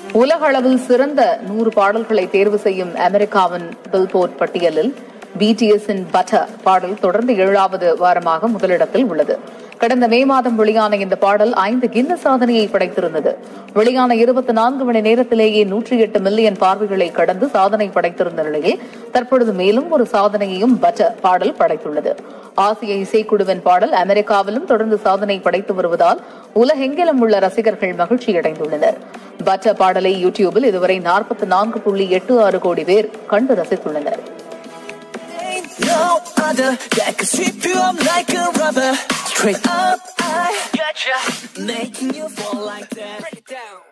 உலக அளவில் சிறந்த நூறு பாடல்களை தேர்வு செய்யும் அமெரிக்காவின் பில்போர்ட் பட்டியலில் பிடிஎஸின் பட்டர் பாடல் தொடர்ந்து ஏழாவது வாரமாக முதலிடத்தில் உள்ளது கடந்த மே மாதம் வெளியான இந்த பாடல் ஐந்து கின்ன சாதனையை படைத்திருந்தது வெளியான இருபத்தி நான்கு மணி நேரத்திலேயே நூற்றி எட்டு மில்லியன் பார்வைகளை கடந்து சாதனை படைத்திருந்த நிலையில் தற்பொழுது மேலும் ஒரு சாதனையையும் பட்டர் பாடல் படைத்துள்ளது ஆசிய இசைக்குழுவின் பாடல் அமெரிக்காவிலும் தொடர்ந்து சாதனை படைத்து வருவதால் உலகெங்கிலும் உள்ள ரசிகர்கள் மகிழ்ச்சியடைந்துள்ளனர் பட்ட பாடலை யூடியூபில் இதுவரை நாற்பத்தி நான்கு புள்ளி எட்டு ஆறு கோடி பேர் கண்டு ரசித்துள்ளனர் No other that could sweep you up like a rubber. Straight up, I gotcha. Making you fall like that. Break it down.